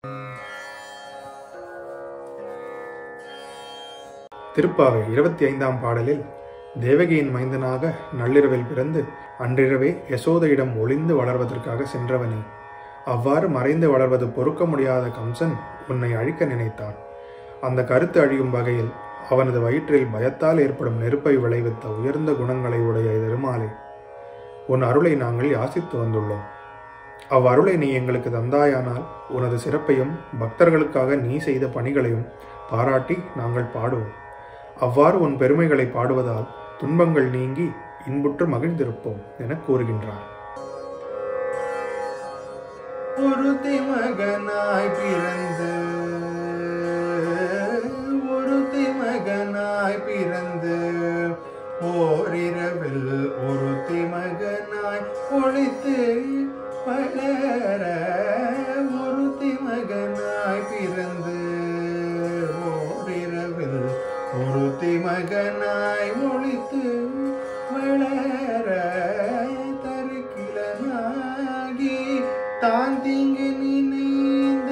திருப்பாவை இருபத்தி ஐந்தாம் பாடலில் தேவகியின் மைந்தனாக நள்ளிரவில் பிறந்து அன்றிரவே யசோதையிடம் ஒளிந்து வளர்வதற்காக சென்றவனே அவ்வாறு மறைந்து வளர்வது பொறுக்க முடியாத கம்சன் உன்னை அழிக்க நினைத்தான் அந்த கருத்து அழியும் வகையில் அவனது வயிற்றில் பயத்தால் ஏற்படும் நெருப்பை விளைவித்த உயர்ந்த குணங்களை உடைய திருமாலே உன் அருளை நாங்கள் யாசித்து வந்துள்ளோம் அவ்வருளை நீ எங்களுக்கு தந்தாயானால் உனது சிறப்பையும் பக்தர்களுக்காக நீ செய்த பணிகளையும் பாராட்டி நாங்கள் பாடுவோம் அவ்வாறு உன் பெருமைகளை பாடுவதால் துன்பங்கள் நீங்கி இன்புற்று மகிழ்ந்திருப்போம் என கூறுகின்றார் ஒருத்தி மகனாய் பிறந்து ஒருத்தி மகனாய் பிறந்து ஓரிரவில் ஒருத்தி மகனாய் ஒழித்து வளர ஒருத்தி மகனாய் பிறந்து ஓரிரவில் ஒருத்தி மகனாய் ஒழித்து வளர தருக்கிலனாகி தான் தீங்கு நினைந்த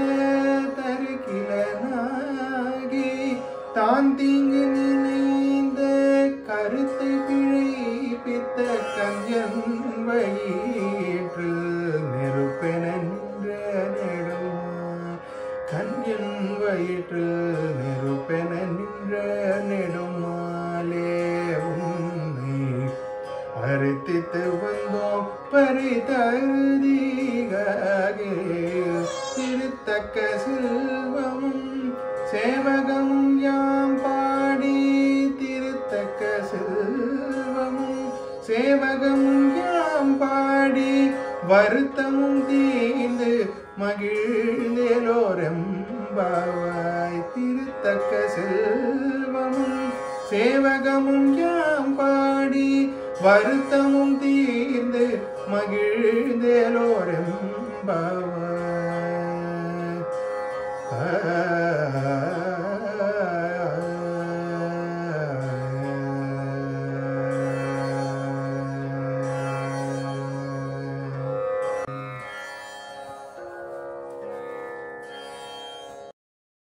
தருக்கிலனாகி தான் தீங்கு நினைந்த கருத்தை பிழைப்பித்த கஞ்சன் வயிற்றில் நெருப்பென நின்ற நெடுமான் கஞ்சன் வயிற்றில் நெருப்பென நின்ற நெடுமாலே உன்னை அரித்தித்து வந்தோம் பரிதருதிகாக திருத்தக்க செல்வமும் சேவகமும் யாம் பாடி திருத்தக்க செல்வமும் சேவகமும் யாம் பாடி வருத்தமும் தீந்து மகிழ்ந்தேலோரெம்பாவாய் திருத்தக்க செல்வமும் சேவகமும் யாம் பாடி வருத்தமும் தீர்ந்து மகிழ்ந்தேலோரெம்பாவாய்